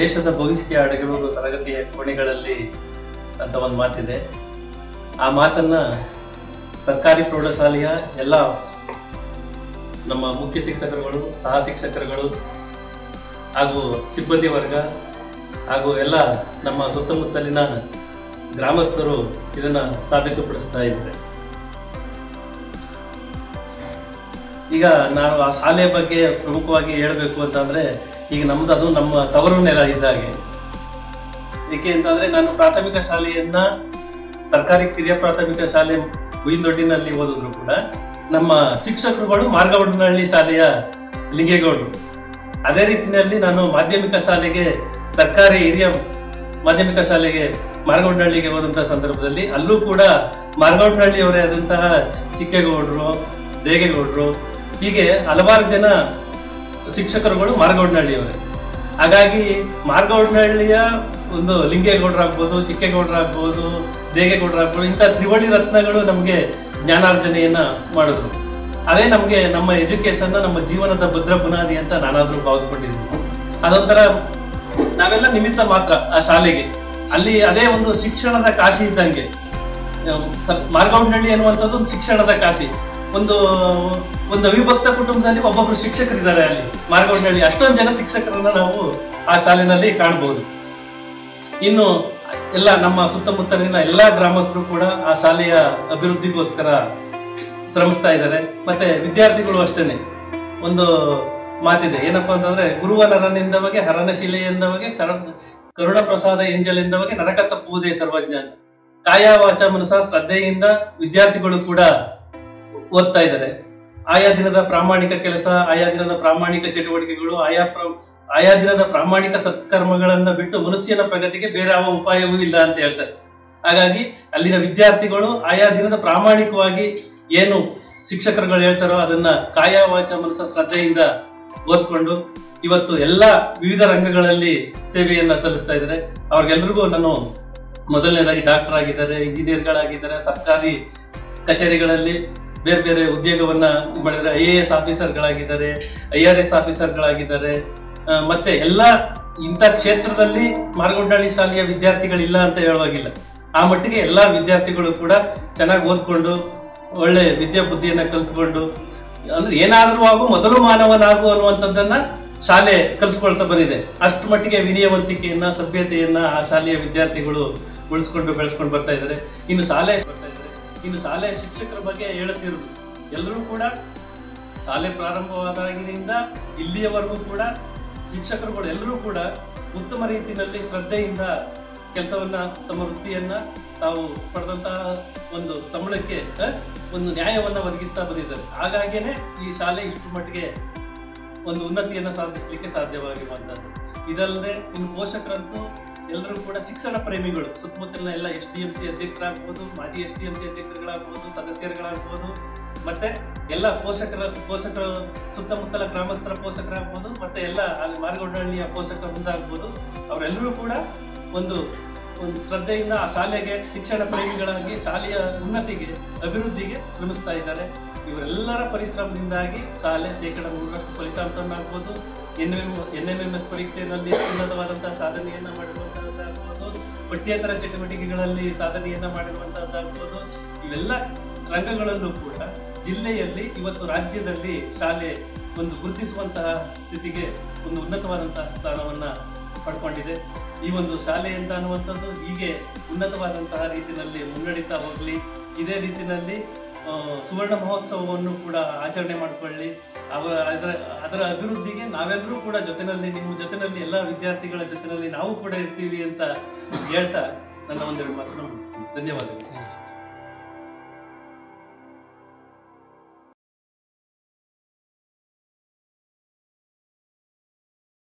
ದೇಶದ ಭವಿಷ್ಯ ಅಡಗಿರುವುದು ತರಗತಿಯ ಕೋಣೆಗಳಲ್ಲಿ ಅಂತ ಒಂದು ಮಾತಿದೆ ಆ ಮಾತನ್ನ ಸರ್ಕಾರಿ ಪ್ರೌಢಶಾಲೆಯ ಎಲ್ಲ ನಮ್ಮ ಮುಖ್ಯ ಶಿಕ್ಷಕರುಗಳು ಸಹ ಶಿಕ್ಷಕರುಗಳು ಹಾಗೂ ಸಿಬ್ಬಂದಿ ವರ್ಗ ಹಾಗೂ ಎಲ್ಲ ನಮ್ಮ ಸುತ್ತಮುತ್ತಲಿನ ಗ್ರಾಮಸ್ಥರು ಇದನ್ನ ಸಾಬೀತುಪಡಿಸ್ತಾ ಇದ್ದಾರೆ ಈಗ ನಾನು ಆ ಶಾಲೆಯ ಬಗ್ಗೆ ಪ್ರಮುಖವಾಗಿ ಹೇಳಬೇಕು ಅಂತಂದ್ರೆ ಈಗ ನಮ್ದು ಅದು ನಮ್ಮ ತವರು ನೆಲ ಇದ್ದಾಗೆ ಏಕೆ ಅಂತಂದ್ರೆ ನಾನು ಪ್ರಾಥಮಿಕ ಶಾಲೆಯನ್ನ ಸರ್ಕಾರಿ ಕಿರಿಯ ಪ್ರಾಥಮಿಕ ಶಾಲೆ ಬುಯಿನದೊಡ್ಡಿನಲ್ಲಿ ಓದಿದ್ರು ಕೂಡ ನಮ್ಮ ಶಿಕ್ಷಕರುಗಳು ಮಾರ್ಗವಡನಹಳ್ಳಿ ಶಾಲೆಯ ಲಿಂಗೇಗೌಡರು ಅದೇ ರೀತಿಯಲ್ಲಿ ನಾನು ಮಾಧ್ಯಮಿಕ ಶಾಲೆಗೆ ಸರ್ಕಾರಿ ಹಿರಿಯ ಮಾಧ್ಯಮಿಕ ಶಾಲೆಗೆ ಮಾರ್ಗವಡನಹಳ್ಳಿಗೆ ಹೋದಂತಹ ಸಂದರ್ಭದಲ್ಲಿ ಅಲ್ಲೂ ಕೂಡ ಮಾರ್ಗವಡನಹಳ್ಳಿಯವರೇ ಆದಂತಹ ಚಿಕ್ಕೇಗೌಡರು ದೇಗೇಗೌಡರು ಹೀಗೆ ಹಲವಾರು ಜನ ಶಿಕ್ಷಕರುಗಳು ಮಾರ್ಗವಡನಹಳ್ಳಿಯವರೇ ಹಾಗಾಗಿ ಮಾರ್ಗವಡನಹಳ್ಳಿಯ ಒಂದು ಲಿಂಗೇಗೌಡರಾಗ್ಬೋದು ಚಿಕ್ಕೇಗೌಡರಾಗ್ಬೋದು ದೇಗೇಗೌಡರಾಗ್ಬೋದು ಇಂಥ ತ್ರಿವಳಿ ರತ್ನಗಳು ನಮಗೆ ಜ್ಞಾನಾರ್ಜನೆಯನ್ನ ಮಾಡಿದ್ರು ಅದೇ ನಮಗೆ ನಮ್ಮ ಎಜುಕೇಶನ್ ನಮ್ಮ ಜೀವನದ ಭದ್ರ ಬುನಾದಿ ಅಂತ ನಾನಾದ್ರೂ ಭಾವಿಸ್ಕೊಂಡಿದ್ದೀನಿ ಅದೊಂಥರ ನಾವೆಲ್ಲ ನಿಮಿತ್ತ ಮಾತ್ರ ಆ ಶಾಲೆಗೆ ಅಲ್ಲಿ ಅದೇ ಒಂದು ಶಿಕ್ಷಣದ ಕಾಶಿ ಇದ್ದಂಗೆ ಸ- ಮಾರ್ಗವನಹಳ್ಳಿ ಅನ್ನುವಂಥದ್ದು ಒಂದು ಶಿಕ್ಷಣದ ಕಾಶಿ ಒಂದು ಒಂದು ಅವಿಭಕ್ತ ಕುಟುಂಬದಲ್ಲಿ ಒಬ್ಬೊಬ್ರು ಶಿಕ್ಷಕರಿದ್ದಾರೆ ಅಲ್ಲಿ ಮಾರ್ಗವನಹಳ್ಳಿ ಅಷ್ಟೊಂದು ಜನ ಶಿಕ್ಷಕರನ್ನ ನಾವು ಆ ಶಾಲೆನಲ್ಲಿ ಕಾಣಬಹುದು ಇನ್ನು ಎಲ್ಲ ನಮ್ಮ ಸುತ್ತಮುತ್ತಲಿನ ಎಲ್ಲಾ ಗ್ರಾಮಸ್ಥರು ಕೂಡ ಆ ಶಾಲೆಯ ಅಭಿವೃದ್ಧಿಗೋಸ್ಕರ ಶ್ರಮಿಸ್ತಾ ಇದ್ದಾರೆ ಮತ್ತೆ ವಿದ್ಯಾರ್ಥಿಗಳು ಅಷ್ಟೇನೆ ಒಂದು ಮಾತಿದೆ ಏನಪ್ಪಾ ಅಂತಂದ್ರೆ ಗುರುವ ನರನಿಂದವಗೆ ಹರನ ಶಿಲೆಯಿಂದವಗೆ ಶರ ಕರುಣ ಪ್ರಸಾದ ಎಂಜಲೆಂದವಗೆ ನರಕ ತಪ್ಪುವುದೇ ಸರ್ವಜ್ಞ ಅಂತ ಕಾಯ ವಾಚ ಮನಸ ಶ್ರದ್ಧೆಯಿಂದ ವಿದ್ಯಾರ್ಥಿಗಳು ಕೂಡ ಓದ್ತಾ ಇದ್ದಾರೆ ಆಯಾ ದಿನದ ಪ್ರಾಮಾಣಿಕ ಕೆಲಸ ಆಯಾ ದಿನದ ಪ್ರಾಮಾಣಿಕ ಚಟುವಟಿಕೆಗಳು ಆಯಾ ಪ್ರ- ಆಯಾ ದಿನದ ಪ್ರಾಮಾಣಿಕ ಸತ್ಕರ್ಮಗಳನ್ನ ಬಿಟ್ಟು ಮನುಷ್ಯನ ಪ್ರಗತಿಗೆ ಬೇರೆ ಯಾವ ಉಪಾಯವೂ ಇಲ್ಲ ಅಂತ ಹೇಳ್ತಾರೆ ಹಾಗಾಗಿ ಅಲ್ಲಿನ ವಿದ್ಯಾರ್ಥಿಗಳು ಆಯಾ ದಿನದ ಪ್ರಾಮಾಣಿಕವಾಗಿ ಏನು ಶಿಕ್ಷಕರುಗಳು ಹೇಳ್ತಾರೋ ಅದನ್ನ ಕಾಯ ವಾಚ ಮನಸ ಶ್ರದ್ಧೆಯಿಂದ ಓದ್ಕೊಂಡು ಇವತ್ತು ಎಲ್ಲ ವಿವಿಧ ರಂಗಗಳಲ್ಲಿ ಸೇವೆಯನ್ನ ಸಲ್ಲಿಸ್ತಾ ಇದ್ದಾರೆ ಅವ್ರಿಗೆಲ್ರಿಗೂ ನಾನು ಮೊದಲನೇದಾಗಿ ಡಾಕ್ಟರ್ ಆಗಿದ್ದಾರೆ ಇಂಜಿನಿಯರ್ಗಳಾಗಿದ್ದಾರೆ ಸರ್ಕಾರಿ ಕಚೇರಿಗಳಲ್ಲಿ ಬೇರೆ ಬೇರೆ ಉದ್ಯೋಗವನ್ನ ಮಾಡಿದರೆ ಐ ಎ ಎಸ್ ಆಫೀಸರ್ಗಳಾಗಿದ್ದಾರೆ ಐ ಆರ್ ಎಸ್ ಆಫೀಸರ್ಗಳಾಗಿದ್ದಾರೆ ಆ, ಮತ್ತೆ ಎಲ್ಲ ಇಂಥ ಕ್ಷೇತ್ರದಲ್ಲಿ ಮಾರ್ಗೊಂಡಳ್ಳಿ ಶಾಲೆಯ ವಿದ್ಯಾರ್ಥಿಗಳಿಲ್ಲ ಅಂತ ಹೇಳುವಾಗಿಲ್ಲ ಆ ಮಟ್ಟಿಗೆ ಎಲ್ಲ ವಿದ್ಯಾರ್ಥಿಗಳು ಕೂಡ ಚೆನ್ನಾಗಿ ಓದ್ಕೊಂಡು ಒಳ್ಳೆ ವಿದ್ಯಾ ಬುದ್ಧಿಯನ್ನ ಕಲ್ತ್ಕೊಂಡು ಅಂದ್ರೆ ಏನಾದ್ರೂ ಆಗು ಮೊದಲು ಮಾನವನಾಗು ಅನ್ನುವಂಥದ್ದನ್ನ ಶಾಲೆ ಕಲಿಸ್ಕೊಳ್ತಾ ಬಂದಿದೆ ಅಷ್ಟು ಮಟ್ಟಿಗೆ ವಿನಯವಂತಿಕೆಯನ್ನ ಸಭ್ಯತೆಯನ್ನ ಆ ಶಾಲೆಯ ವಿದ್ಯಾರ್ಥಿಗಳು ಉಳಿಸ್ಕೊಂಡು ಬೆಳೆಸ್ಕೊಂಡು ಬರ್ತಾ ಇದ್ದಾರೆ ಇನ್ನು ಶಾಲೆ ಬರ್ತಾ ಇದ್ದಾರೆ ಇನ್ನು ಶಾಲೆಯ ಶಿಕ್ಷಕರ ಬಗ್ಗೆ ಹೇಳುತ್ತಿರುವುದು ಎಲ್ಲರೂ ಕೂಡ ಶಾಲೆ ಪ್ರಾರಂಭವಾದಾಗಿನಿಂದ ಇಲ್ಲಿಯವರೆಗೂ ಕೂಡ ಶಿಕ್ಷಕರುಗಳು ಎಲ್ಲರೂ ಕೂಡ ಉತ್ತಮ ರೀತಿಯಲ್ಲಿ ಶ್ರದ್ಧೆಯಿಂದ ಕೆಲಸವನ್ನ ತಮ್ಮ ವೃತ್ತಿಯನ್ನ ತಾವು ಪಡೆದಂತಹ ಒಂದು ಸಂಬಳಕ್ಕೆ ಆ, ಒಂದು ನ್ಯಾಯವನ್ನ ಒದಗಿಸ್ತಾ ಬಂದಿದ್ದಾರೆ ಹಾಗಾಗಿನೇ ಈ ಶಾಲೆ ಇಷ್ಟು ಮಟ್ಟಿಗೆ ಒಂದು ಉನ್ನತಿಯನ್ನ ಸಾಧಿಸಲಿಕ್ಕೆ ಸಾಧ್ಯವಾಗಿರುವಂತದ್ದು ಇದಲ್ಲದೆ ಇನ್ನು ಪೋಷಕರಂತೂ ಎಲ್ಲರೂ ಕೂಡ ಶಿಕ್ಷಣ ಪ್ರೇಮಿಗಳು ಸುತ್ತಮುತ್ತಲಿನ ಎಲ್ಲ ಎಸ್ ಡಿ ಎಂ ಸಿ ಅಧ್ಯಕ್ಷರಾಗ್ಬೋದು ಮಾಜಿ ಎಸ್ ಡಿ ಎಂ ಸಿ ಅಧ್ಯಕ್ಷರುಗಳಾಗ್ಬೋದು ಸದಸ್ಯರುಗಳಾಗ್ಬೋದು ಮತ್ತೆ ಎಲ್ಲ ಪೋಷಕರ ಪೋಷಕರ ಸುತ್ತಮುತ್ತಲ ಗ್ರಾಮಸ್ಥರ ಪೋಷಕರಾಗ್ಬೋದು ಮತ್ತೆ ಎಲ್ಲ ಅಲ್ಲಿ ಮಾರ್ಗೋಡಹಳ್ಳಿಯ ಪೋಷಕ ಮುಂದಾಗ್ಬೋದು ಅವರೆಲ್ಲರೂ ಕೂಡ ಒಂದು ಒಂದು ಶ್ರದ್ಧೆಯಿಂದ ಆ ಶಾಲೆಗೆ ಶಿಕ್ಷಣ ಪ್ರೇಮಿಗಳಾಗಿ ಶಾಲೆಯ ಉನ್ನತಿಗೆ ಅಭಿವೃದ್ಧಿಗೆ ಶ್ರಮಿಸ್ತಾ ಇದ್ದಾರೆ ಇವರೆಲ್ಲರ ಪರಿಶ್ರಮದಿಂದಾಗಿ ಶಾಲೆ ಶೇಕಡ ನೂರರಷ್ಟು ಫಲಿತಾಂಶವನ್ನಾಗ್ಬೋದು N M N M M S ಪರೀಕ್ಷೆಯಲ್ಲಿ ಉನ್ನತವಾದಂತಹ ಸಾಧನೆಯನ್ನ ಮಾಡಿರುವಂತಹದ್ದಾಗ್ಬೋದು ಪಠ್ಯೇತರ ಚಟುವಟಿಕೆಗಳಲ್ಲಿ ಸಾಧನೆಯನ್ನ ಮಾಡಿರುವಂತಹದ್ದಾಗ್ಬೋದು ಇವೆಲ್ಲ ರಂಗಗಳಲ್ಲೂ ಕೂಡ ಜಿಲ್ಲೆಯಲ್ಲಿ ಇವತ್ತು ರಾಜ್ಯದಲ್ಲಿ ಶಾಲೆ ಒಂದು ಗುರುತಿಸುವಂತಹ ಸ್ಥಿತಿಗೆ ಒಂದು ಉನ್ನತವಾದಂತಹ ಸ್ಥಾನವನ್ನ ಪಡ್ಕೊಂಡಿದೆ ಈ ಒಂದು ಶಾಲೆ ಅಂತ ಅನ್ನುವಂಥದ್ದು ಹೀಗೆ ಉನ್ನತವಾದಂತಹ ರೀತಿಯಲ್ಲಿ ಮುನ್ನಡೀತಾ ಹೋಗಲಿ ಇದೇ ರೀತಿಯಲ್ಲಿ ಆ, ಸುವರ್ಣ ಮಹೋತ್ಸವವನ್ನು ಕೂಡ ಆಚರಣೆ ಮಾಡಿಕೊಳ್ಳಿ ಅವ ಅದರ ಅದರ ಅಭಿವೃದ್ಧಿಗೆ ನಾವೆಲ್ಲರೂ ಕೂಡ ಜೊತೆನಲ್ಲಿ ನಿಮ್ಮ ಜೊತೆನಲ್ಲಿ ಎಲ್ಲ ವಿದ್ಯಾರ್ಥಿಗಳ ಜೊತೆನಲ್ಲಿ ನಾವು ಕೂಡ ಇರ್ತೀವಿ ಅಂತ ಹೇಳ್ತಾ ನನ್ನ ಒಂದೆರಡು ಮಾತನ್ನು ಮುಗಿಸ್ತೀನಿ ಧನ್ಯವಾದಗಳು